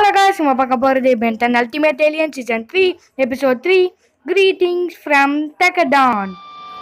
guys, நம்ம பார்க்க போகிறது Ben ten ultimate alien season three episode three greetings from Techadon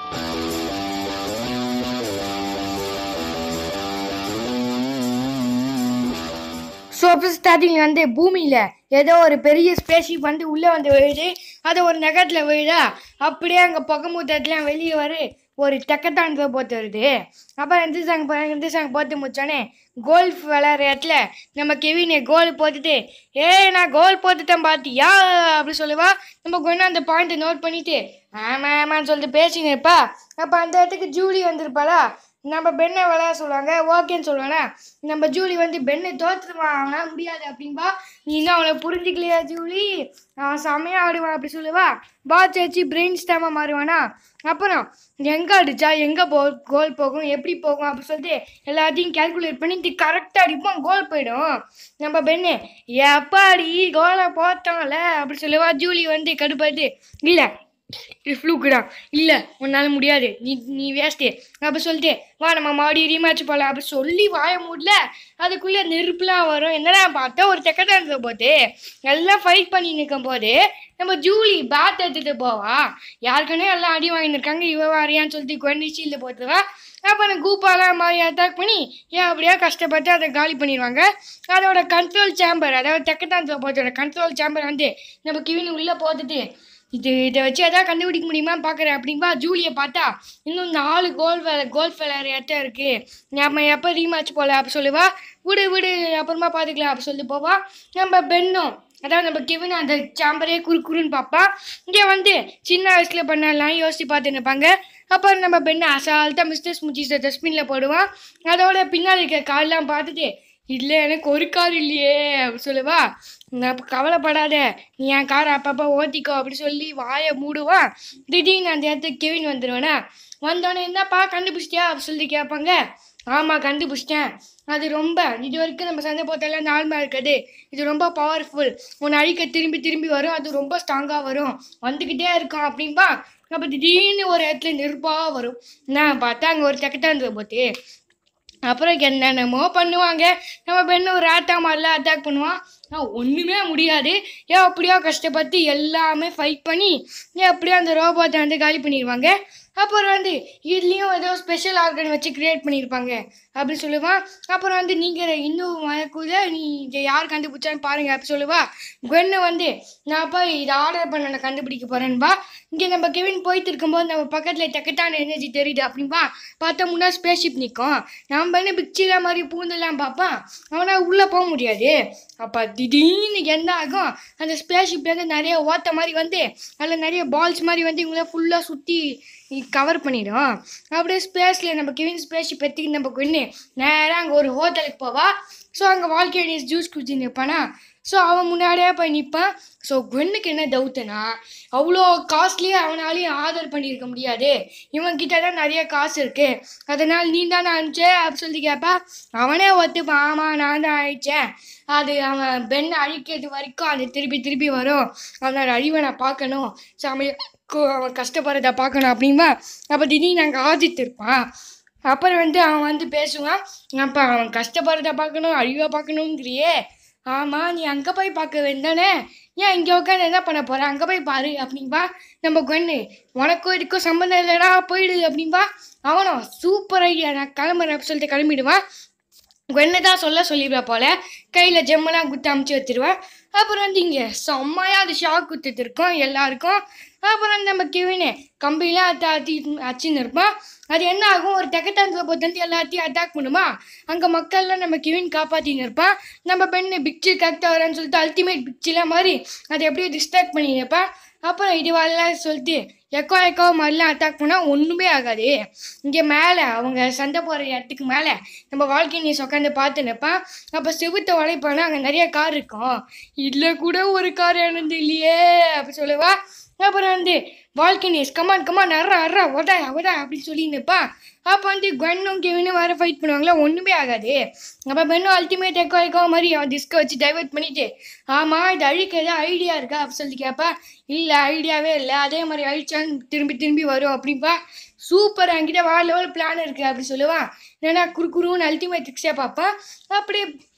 so அப்போ ஸ்டார்டிங் வந்து பூமியில் ஏதோ ஒரு பெரிய ஸ்பேஸ்ஷிப் வந்து உள்ளே வந்து விழுது அது ஒரு நகரத்தில் விழுதா அப்படியே அங்கே புகமூத்தத்துலாம் வெளியே வரு ஒரு டெக்கத்தான் போட்டு வருது அப்புறம் எந்திரிச்சாங்க எந்திரிச்சாங்க போட்டு முடிச்சோன்னே கோல்ஃப் விளையாடுற இடத்துல நம்ம கெவினே கோல் போட்டுட்டு ஏய் நான் கோல் போட்டுட்டேன் பாத்தியா அப்படி சொல்லுவா நம்ம கொஞ்சம் அந்த பாயிண்ட்டை நோட் பண்ணிட்டு ஆமா ஆமான்னு சொல்லிட்டு பேசின்னு இருப்பா அப்போ அந்த இடத்துக்கு ஜூலி வந்திருப்பாளா நம்ம பெண்ணை விளையாட சொல்லுவாங்க ஓகேன்னு சொல்லுவானா நம்ம ஜூலி வந்து பெண்ணை தோற்றுவாங்க முடியாது அப்படின்பா நீ இன்னும் அவனை புரிஞ்சிக்கலையா ஜூலி அவன் செமையா ஆடுவான் அப்படி சொல்லுவா பாத் வச்சு பிரெயின் ஸ்டாமா மாறுவானா அப்புறம் எங்கே அடிச்சா எங்கே போ கோல் போகும் எப்படி போகும் அப்படி சொல்லிட்டு எல்லாத்தையும் கால்குலேட் பண்ணி இது கரெக்டாக அடிப்போம் கோல் போயிடும் நம்ம பெண்ணு எப்பாடி கோலை போட்டோம்ல அப்படி சொல்லுவா ஜூலி வந்து கடுப்பாட்டு இல்லை இது ஃப்ளூக்குடா இல்லை உன்னால் முடியாது நீ நீ வேஸ்ட்டு அப்படி சொல்லிட்டு வா நம்ம மறுபடியும் ரீமேட்ச் போகலாம் அப்படி சொல்லி வாய மூடல அதுக்குள்ளே நெருப்புலாம் வரும் என்னடா பார்த்தா ஒரு செக்கடான் போட்டு எல்லாம் ஃபைட் பண்ணி நிற்கும் போது நம்ம ஜூலி பேட் எடுத்துட்டு போவா யாருக்குன்னே எல்லாம் அடி வாங்கியிருக்காங்க இவ வாரியான்னு சொல்லிட்டு கொண்டு ஷீல்டு போட்டுருவா அப்புறம் கூப்பாலாம் மாதிரி அட்டாக் பண்ணி ஏன் அப்படியே கஷ்டப்பட்டு அதை காலி பண்ணிடுவாங்க அதோட கண்ட்ரோல் சேம்பர் அதாவது தெக்கத்தான் போட்டோட கண்ட்ரோல் சேம்பர் வந்து நம்ம கிவின் உள்ளே போட்டுட்டு இது இதை வச்சு எதாவது கண்டுபிடிக்க முடியுமா பார்க்குறேன் அப்படின்பா ஜூலியை பார்த்தா இன்னும் நாலு கோல் வேலை கோல்ஃப் விளையாடுற இடத்த இருக்கு நம்ம எப்போ ரீமேட்ச் போகல அப்படி சொல்லுவா விடு விடு அப்புறமா பார்த்துக்கலாம் அப்படி சொல்லி போவா நம்ம பெண்ணும் அதாவது நம்ம கிவன் அந்த சாம்பரே குறு குறுன்னு பார்ப்பா இங்கே வந்து சின்ன வயசுல பண்ணலாம் யோசிச்சு பார்த்து நிற்பாங்க அப்போ நம்ம பெண்ணை அசால்ட்டாக மிஸ்டர் ஸ்முச்சிஸை டஸ்ட்பினில் போடுவான் அதோட பின்னாடி இருக்க கார்லாம் பார்த்துட்டு இல்லை எனக்கு ஒரு கார் இல்லையே அப்படி சொல்லுவா நான் கவலைப்படாத நீ என் காரை அப்பப்போ ஓட்டிக்கோ அப்படி சொல்லி வாயை மூடுவான் திடீர்னு அந்த இடத்துக்கு கெவின் வந்துடுவேனா வந்தோடனே என்னப்பா கண்டுபிடிச்சிட்டியா அப்படி சொல்லி கேட்பாங்க ஆமாம் கண்டுபிடிச்சிட்டேன் அது ரொம்ப இது வரைக்கும் நம்ம சண்டை போட்டெல்லாம் நார்மலாக இருக்குது இது ரொம்ப பவர்ஃபுல் உன்னை அழிக்க திரும்பி திரும்பி வரும் அது ரொம்ப ஸ்ட்ராங்காக வரும் வந்துக்கிட்டே இருக்கும் அப்படின்பா அப்போ திடீர்னு ஒரு இடத்துல நெருப்பாக வரும் நான் பார்த்தா அங்கே ஒரு செக்கட்டான் போட்டு அப்புறம் என்னென்னமோ பண்ணுவாங்க நம்ம பெண்ணு ஒரு ஆட்டா மாதிரிலாம் அட்டாக் பண்ணுவான் ஆனால் ஒன்றுமே முடியாது ஏன் அப்படியோ கஷ்டப்பட்டு எல்லாமே ஃபைட் பண்ணி ஏன் அப்படியோ அந்த ரோபோட்டை வந்து காலி பண்ணிடுவாங்க அப்புறம் வந்து இதுலேயும் ஏதோ ஸ்பெஷல் ஆர்கன் வச்சு கிரியேட் பண்ணியிருப்பாங்க அப்படி சொல்லுவான் அப்புறம் வந்து நீங்கள் இன்னும் வரக்குள்ள நீ இதை யார் கண்டுபிடிச்சான்னு பாருங்க அப்படி சொல்லுவா குவென்னு வந்து நான் போய் இதை ஆர்டர் பண்ண நான் கண்டுபிடிக்க போகிறேன்பா இங்கே நம்ம கெவின் போயிட்டு இருக்கும்போது நம்ம பக்கத்தில் டெக்கட்டான எனர்ஜி தெரியுது அப்படின்பா பார்த்தா முன்னாடி ஸ்பேஸ்ஷிப் நிற்கும் நம்ம என்ன பிக்சிலா மாதிரி பூந்தெல்லாம் பார்ப்பான் அவனால் உள்ளே போக முடியாது அப்போ திடீர்னு என்ன ஆகும் அந்த ஸ்பேஸ்ஷிப்லேருந்து நிறைய ஓட்ட மாதிரி வந்து அதில் நிறைய பால்ஸ் மாதிரி வந்து இவங்கள ஃபுல்லாக சுற்றி கவர் பண்ணிடும் அப்படியே ஸ்பேஸில் நம்ம கிவின் ஸ்பேஸ்ஷிப் எடுத்துக்கிட்டு நம்ம கொண்டு நேராக அங்கே ஒரு ஹோட்டலுக்கு போவா ஸோ அங்கே வாழ்க்கை ஜூஸ் குடிச்சு நிற்பானா ஸோ அவன் முன்னாடியே போய் நிற்பான் ஸோ குவென்னுக்கு என்ன டவுட்டுனா அவ்வளோ காஸ்ட்லியாக அவனாலையும் ஆர்டர் பண்ணியிருக்க முடியாது இவன்கிட்ட தான் நிறைய காசு இருக்குது அதனால் நீ தான் அனுப்பிச்சே அப்படி சொல்லி கேட்பா அவனே ஒத்துப்பான் ஆமாம் நான் தான் அழிச்சேன் அது அவன் பெண்ணை அழிக்கிறது வரைக்கும் அது திருப்பி திருப்பி வரும் அவனோட அழிவை நான் பார்க்கணும் சமையல் அவன் கஷ்டப்படுறத பார்க்கணும் அப்படின்பா அப்போ திடீர்னு அங்கே ஆதித்து இருப்பான் அப்புறம் வந்து அவன் வந்து பேசுவான் அப்போ அவன் கஷ்டப்படுறத பார்க்கணும் அழிவை பார்க்கணுங்கிறியே ஆமாம் நீ அங்கே போய் பார்க்க வேண்டானே ஏன் இங்கே உட்காந்து என்ன பண்ண போகிற அங்கே போய் பாரு அப்படின்பா நம்ம கொண்டு உனக்கும் இதுக்கும் சம்மந்தம் இல்லைடா போயிடு அப்படின்பா அவனும் சூப்பர் ஐடியா நான் கிளம்புறேன் அப்படின்னு சொல்லிட்டு கிளம்பிடுவான் கொன்னு தான் சொல்ல சொல்லிடுவா போல கையில் ஜெம்மெல்லாம் குத்து அமுச்சு வச்சிருவேன் அப்புறம் வந்து இங்கே செம்மையாக அது ஷாக் குத்துட்டு இருக்கோம் எல்லாருக்கும் அப்புறம் நம்ம கிவினு கம்பிலாம் அத்தி அத்தி அச்சுன்னு இருப்பான் அது என்ன ஆகும் ஒரு டெக்கட்டான்ஸில் போட்டு வந்து எல்லாத்தையும் அட்டாக் பண்ணுமா அங்கே மக்கள்லாம் நம்ம கிவின் காப்பாற்றின்னு இருப்பான் நம்ம பெண்ணு பிக்சு கரெக்டாக வரேன்னு சொல்லிட்டு அல்டிமேட் பிக்செலாம் மாதிரி அதை எப்படியோ டிஸ்ட்ராக்ட் பண்ணி நிற்பான் அப்புறம் இது வரலாம் சொல்லிட்டு எக்கோ எக்கோ மாதிரிலாம் அட்டாக் பண்ணால் ஒன்றுமே ஆகாது இங்கே மேலே அவங்க சண்டை போகிற இடத்துக்கு மேலே நம்ம வாழ்க்கை நீ உட்காந்து பார்த்து நிற்பான் அப்போ செவுத்தை உழைப்பானா அங்கே நிறைய கார் இருக்கும் இதில் கூட ஒரு கார் எனது இல்லையே அப்படி சொல்லுவா அப்புறம் வந்து வாழ்க்கை நீஸ் கமான் கமான் அறா அறா ஒடா ஒடா அப்படின்னு சொல்லி நிற்பான் அப்போ வந்து கன்னும் கெவினும் வேறு ஃபைட் பண்ணுவாங்களா ஒன்றுமே ஆகாது அப்போ பெண்ணும் அல்டிமேட் எக்கோ எக்கோ மாதிரி அவன் டிஸ்கை வச்சு டைவர்ட் பண்ணிட்டு ஆமாம் இது அழிக்க ஏதாவது ஐடியா இருக்கா அப்படி சொல்லி கேட்பா இல்லை ஐடியாவே இல்லை அதே மாதிரி அழிச்சான்னு திரும்பி திரும்பி வரும் அப்படின்பா சூப்பர் என்கிட்ட வேறு லெவல் பிளான் இருக்குது அப்படி சொல்லுவான் ஏன்னா குறு குருன்னு அல்டிமேட் ட்ரிக்ஸே பார்ப்பான் அப்படியே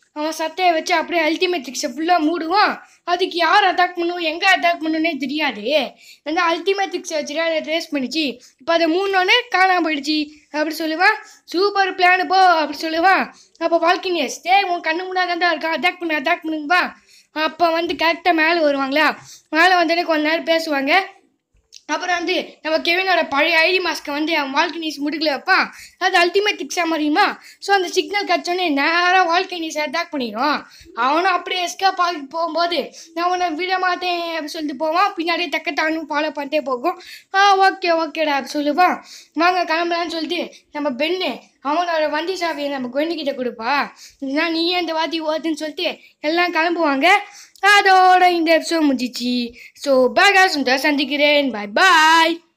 அவன் சட்டையை வச்சு அப்படியே அல்டிமேட்ரிக்ஸை ஃபுல்லாக மூடுவான் அதுக்கு யார் அட்டாக் பண்ணுவோம் எங்கே அட்டாக் பண்ணணுன்னே தெரியாது அந்த அல்டிமேட்ரிக்ஸை வச்சுட்டு அதை ட்ரேஸ் பண்ணிச்சு இப்போ அதை மூணுனோடனே காணாம போயிடுச்சு அப்படி சொல்லுவான் சூப்பர் பிளான் போ அப்படி சொல்லுவான் அப்போ வால்கினியஸ் டே உன் கண்ணு முன்னாடி தான் இருக்கான் அட்டாக் பண்ணு அட்டாக் பண்ணுங்கப்பா அப்போ வந்து கரெக்டாக மேலே வருவாங்களா மேலே வந்தோடனே கொஞ்ச நேரம் பேசுவாங்க அப்புறம் வந்து நம்ம கெவினோட பழைய ஐடி மாஸ்க்கை வந்து அவன் வால்கனிஸ் முடுக்கல வைப்பான் அது அல்டிமேட் திக்ஸா மாதிரியுமா ஸோ அந்த சிக்னல் கிடச்சோடனே நேராக வால்கனிஸ் அட்டாக் பண்ணிடும் அவனும் அப்படியே எஸ்கேப் ஆகி போகும்போது நான் அவனை விட மாட்டேன் அப்படி சொல்லிட்டு போவான் பின்னாடியே தக்க தானும் ஃபாலோ பண்ணிட்டே போகும் ஆ ஓகே ஓகேடா அப்படி சொல்லுவான் வாங்க கிளம்பலான்னு சொல்லிட்டு நம்ம பெண்ணு அவனோட வண்டி சாவியை நம்ம குழந்தைகிட்ட கொடுப்பா இல்லைன்னா நீயே இந்த வாத்தி ஓதுன்னு சொல்லிட்டு எல்லாம் கிளம்புவாங்க அதோட இந்த எபிசோட் முடிஞ்சிச்சு ஸோ பேகாஸ் சந்திக்கிறேன் பாய் பாய்